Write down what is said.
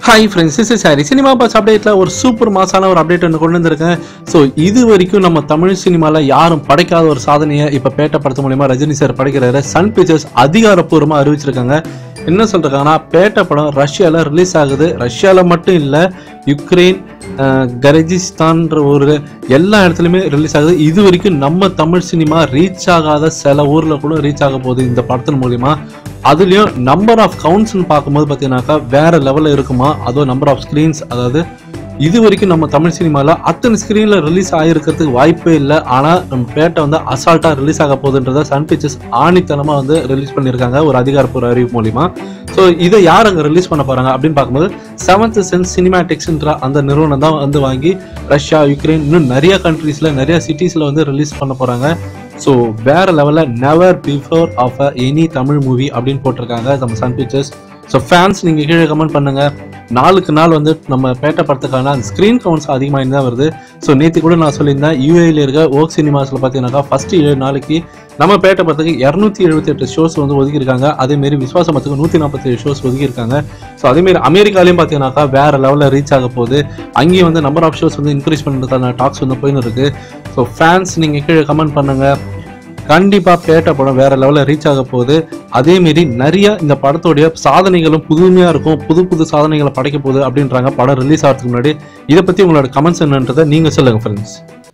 hi friends is sorry cinema boss அப்டேட்டில் ஒரு super மாசான ஒரு அப்டேட் ஒன்று கொண்டு வந்திருக்கேன் ஸோ இது வரைக்கும் நம்ம தமிழ் சினிமாவில் யாரும் படைக்காத ஒரு சாதனையை இப்போ பேட்ட படத்து மூலியமா ரஜினி சார் படைக்கிறாரு சன் பிக்சர்ஸ் அதிகாரப்பூர்வமாக அறிவிச்சிருக்காங்க என்ன சொல்றாங்கன்னா பேட்ட படம் ரஷ்யாவில் ரிலீஸ் ஆகுது ரஷ்யாவில் மட்டும் இல்லை யுக்ரைன் அஹ், கரஜிஸ்தான்ற ஒரு எல்லா இடத்துலையுமே ரிலீஸ் ஆகுது இது வரைக்கும் நம்ம தமிழ் சினிமா ரீச் ஆகாத சில ஊரில் கூட ரீச் ஆக போகுது இந்த படத்தின் மூலிமா அதுலேயும் நம்பர் ஆஃப் கவுண்ட்ஸ்னு பார்க்கும்போது பார்த்தீங்கன்னாக்கா வேற லெவலில் இருக்குமா அதுவும் நம்பர் ஆஃப் ஸ்க்ரீன்ஸ் அதாவது இது வரைக்கும் நம்ம தமிழ் சினிமாவில் அத்தனை ஸ்க்ரீனில் ரிலீஸ் ஆகிருக்கிறதுக்கு வாய்ப்பே இல்லை ஆனால் நம்ம பேட்டை வந்து அசால்ட்டாக ரிலீஸ் ஆக போகுதுன்றத சன் பிக்சர்ஸ் ஆணித்தனமாக வந்து ரிலீஸ் பண்ணியிருக்காங்க ஒரு அதிகாரப்பூர்வ அறிவிப்பு மூலிமா ஸோ இதை யார் அங்கே ரிலீஸ் பண்ண போகிறாங்க அப்படின்னு பார்க்கும்போது செவன்த் சென்ஸ் சினிமேட்டிக்ஸ்ன்ற அந்த நிறுவனம் தான் வந்து வாங்கி ரஷ்யா யுக்ரைன் இன்னும் நிறைய கண்ட்ரீஸில் நிறைய சிட்டிஸில் வந்து ரிலீஸ் பண்ண போகிறாங்க ஸோ வேற லெவலில் never before of a any Tamil movie அப்படின்னு போட்டிருக்காங்க நம்ம சன் பிக்சர்ஸ் ஸோ ஃபேன்ஸ் நீங்கள் கீழே கமெண்ட் பண்ணுங்க நாளுக்கு நாள் வந்து நம்ம பேட்ட படத்துக்கான அந்த ஸ்க்ரீன் கவுண்ட்ஸ் அதிகமாக தான் வருது ஸோ நேற்று கூட நான் சொல்லியிருந்தேன் யூஏயில் இருக்க ஓக் சினிமாஸில் பார்த்தீங்கன்னாக்கா ஃபர்ஸ்ட் ஏழு நாளைக்கு நம்ம பேட்ட படத்துக்கு இரநூத்தி எழுபத்தி எட்டு ஷோஸ் வந்து ஒதுக்கியிருக்காங்க அதேமாரி விஸ்வாசமத்துக்கு நூற்றி நாற்பத்தேழு ஷோஸ் ஒதுக்கியிருக்காங்க ஸோ அதேமாரி அமெரிக்காலையும் பார்த்தீங்கன்னாக்கா வேற லெவலில் ரீச் ஆக போகுது அங்கேயும் வந்து நம்பர் ஆஃப் ஷோஸ் வந்து இன்க்ரீஸ் பண்ணுறதுக்கான டாக்ஸ் வந்து போயின்னு இருக்கு ஸோ ஃபேன்ஸ் நீங்கள் கீழே கமெண்ட் பண்ணுங்க கண்டிப்பாக பேட்ட படம் வேற லெவலில் ரீச் ஆக போகுது அதேமாரி நிறைய இந்த படத்தோடைய சாதனைகளும் புதுமையாக இருக்கும் புது புது சாதனைகளை படைக்க போகுது அப்படின்றாங்க படம் ரிலீஸ் ஆகிறதுக்கு முன்னாடி இதை பற்றி உங்களோட கமெண்ட்ஸ் என்னன்றதை நீங்கள் சொல்லுங்கள் ஃப்ரெண்ட்ஸ்